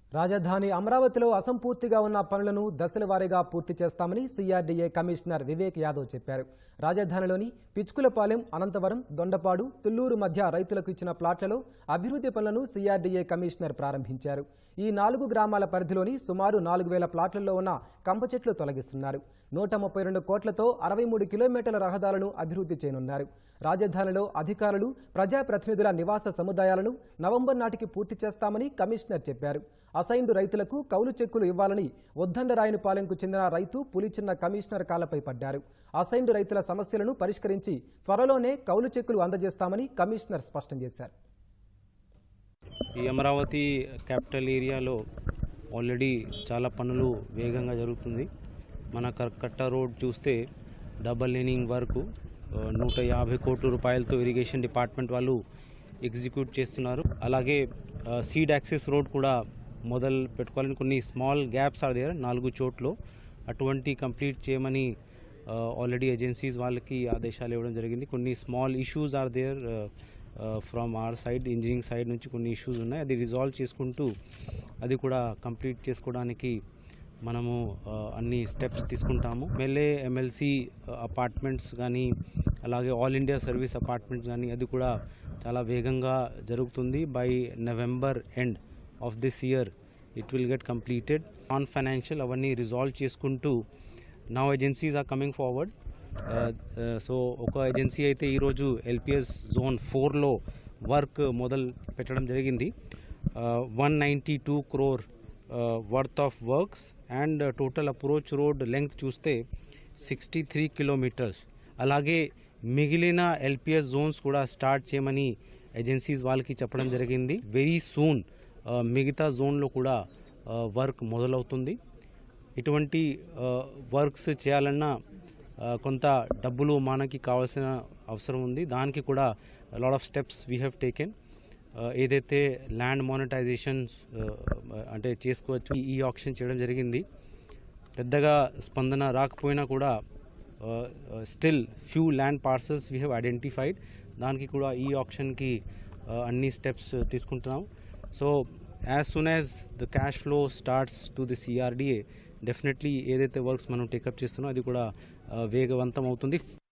రాజధాని అమరావతిలో అసంపూర్తిగా ఉన్న పనులను దశల వారీగా పూర్తి చేస్తామని సీఆర్డీఏ కమిషనర్ వివేక్ యాదవ్ చెప్పారు రాజధానిలోని పిచ్చుకులపాలెం అనంతవరం దొండపాడు తుళ్లూరు మధ్య రైతులకు ఇచ్చిన ప్లాట్లలో అభివృద్ధి పనులను సీఆర్డీఏ కమిషనర్ ప్రారంభించారు ఈ నాలుగు గ్రామాల పరిధిలోని సుమారు నాలుగు వేల ప్లాట్లలో ఉన్న కంప చెట్లు తొలగిస్తున్నారు నూట ముప్పై రెండు కోట్లతో అరవై మూడు కిలోమీటర్ల రహదారులను అభివృద్ధి చేయనున్నారు రాజధానిలో అధికారులు ప్రజాప్రతినిధుల నివాస సముదాయాలను నవంబర్ నాటికి పూర్తి చేస్తామని కమిషనర్ చెప్పారు అసైన్డ్ రైతులకు కౌలు చెక్కులు ఇవ్వాలని ఉద్దండరాయనిపాలెంకు చెందిన రైతు పులిచిన్న కమిషనర్ కాలపై పడ్డారు అసైన్డ్ రైతుల సమస్యలను పరిష్కరించి త్వరలోనే కౌలు చెక్కులు అందజేస్తామని కమిషనర్ స్పష్టం చేశారు ఈ అమరావతి క్యాపిటల్ ఏరియాలో ఆల్రెడీ చాలా పనులు వేగంగా జరుగుతుంది మన కర్కట్ట రోడ్ చూస్తే డబల్ లేనింగ్ వరకు ఆ, నూట యాభై కోట్ల రూపాయలతో ఇరిగేషన్ డిపార్ట్మెంట్ వాళ్ళు ఎగ్జిక్యూట్ చేస్తున్నారు అలాగే ఆ, సీడ్ యాక్సెస్ రోడ్ కూడా మొదలు పెట్టుకోవాలని కొన్ని స్మాల్ గ్యాప్స్ ఆర్ దేర్ నాలుగు చోట్ల అటువంటి కంప్లీట్ చేయమని ఆల్రెడీ ఏజెన్సీస్ వాళ్ళకి ఆదేశాలు ఇవ్వడం జరిగింది కొన్ని small issues are there from our side engineering side నుంచి కొన్ని ఇష్యూస్ ఉన్నాయి అది రిజాల్వ్ చేసుకుంటూ అది కూడా కంప్లీట్ చేసుకోవడానికి మనము ఆ, అన్ని స్టెప్స్ తీసుకుంటాము ఎమ్మెల్యే ఎమ్మెల్సీ అపార్ట్మెంట్స్ కానీ అలాగే ఆల్ ఇండియా సర్వీస్ అపార్ట్మెంట్స్ కానీ అది కూడా చాలా వేగంగా జరుగుతుంది by November end of this year it will get completed non financial అవన్నీ రిజాల్వ్ చేసుకుంటూ now agencies are coming forward so ఒక ఏజెన్సీ అయితే ఈరోజు ఎల్పిఎస్ జోన్ ఫోర్లో వర్క్ మొదలు పెట్టడం జరిగింది one ninety two crore worth of works and total approach road length చూస్తే సిక్స్టీ త్రీ కిలోమీటర్స్ అలాగే మిగిలిన ఎల్పిఎస్ జోన్స్ కూడా స్టార్ట్ చేయమని ఏజెన్సీస్ వాళ్ళకి చెప్పడం జరిగింది వెరీ సూన్ మిగతా జోన్లో కూడా వర్క్ మొదలవుతుంది ఇటువంటి వర్క్స్ చేయాలన్నా ఆ, కొంత డబ్బులు మనకి కావాల్సిన అవసరం ఉంది దానికి కూడా lot of steps we have taken ఏదైతే ల్యాండ్ మానిటైజేషన్స్ అంటే చేసుకోవచ్చు ఈ ఆప్షన్ చేయడం జరిగింది పెద్దగా స్పందన రాకపోయినా కూడా still few land parcels we have identified దానికి కూడా ఈ ఆప్షన్కి అన్ని స్టెప్స్ తీసుకుంటున్నాం so as soon as the cash flow starts to the C R D A definitely ఏదైతే వర్క్స్ మనం టేకప్ చేస్తున్నామో అది కూడా ఆ, వేగవంతం అవుతుంది